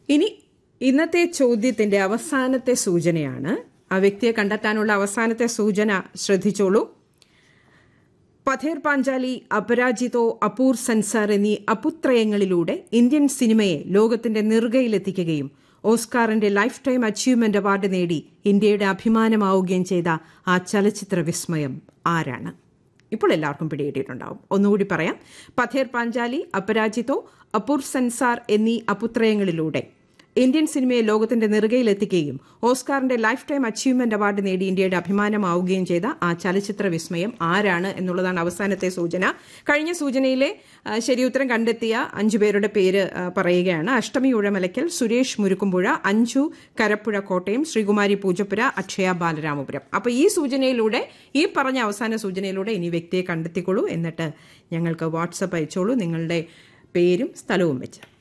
ഇനി ഇന്നത്തെ ചോദ്യത്തിന്റെ അവസാനത്തെ സൂചനയാണ് ആ വ്യക്തിയെ കണ്ടെത്താനുള്ള അവസാനത്തെ സൂചന ശ്രദ്ധിച്ചോളൂ പഥേർ പാഞ്ചാലി അപരാജിതോ അപൂർ സൻസാർ എന്നീ അപുത്രയങ്ങളിലൂടെ ഇന്ത്യൻ സിനിമയെ ലോകത്തിന്റെ നെറുകയിലെത്തിക്കുകയും ഓസ്കാറിന്റെ ലൈഫ് ടൈം അച്ചീവ്മെന്റ് അവാർഡ് നേടി ഇന്ത്യയുടെ അഭിമാനമാവുകയും ചെയ്ത ആ ചലച്ചിത്ര വിസ്മയം ആരാണ് ഇപ്പോൾ എല്ലാവർക്കും പിടികിട്ടിയിട്ടുണ്ടാവും ഒന്നുകൂടി പറയാം പഥേർ പാഞ്ചാലി അപരാജിതോ അപൂർ സൻസാർ എന്നീ അപുത്രയങ്ങളിലൂടെ ഇന്ത്യൻ സിനിമയെ ലോകത്തിന്റെ നെറുകയിലെത്തിക്കുകയും ഓസ്കാറിന്റെ ലൈഫ് ടൈം അച്ചീവ്മെന്റ് അവാർഡ് നേടി ഇന്ത്യയുടെ അഭിമാനമാവുകയും ചെയ്ത ആ ചലച്ചിത്ര വിസ്മയം ആരാണ് എന്നുള്ളതാണ് അവസാനത്തെ സൂചന കഴിഞ്ഞ സൂചനയിലെ ആ, ശരിയുത്തരം കണ്ടെത്തിയ അഞ്ചുപേരുടെ പേര് ആ, പറയുകയാണ് അഷ്ടമി ഉഴമലയ്ക്കൽ സുരേഷ് മുരുക്കുമ്പുഴ അഞ്ചു കരപ്പുഴ കോട്ടയം ശ്രീകുമാരി പൂജപ്പുര അക്ഷയ ബാലരാമപുരം അപ്പൊ ഈ സൂചനയിലൂടെ ഈ പറഞ്ഞ അവസാന സൂചനയിലൂടെ ഇനി വ്യക്തിയെ കണ്ടെത്തിക്കോളൂ എന്നിട്ട് ഞങ്ങൾക്ക് വാട്സപ്പ് അയച്ചോളൂ നിങ്ങളുടെ പേരും സ്ഥലവും വെച്ച്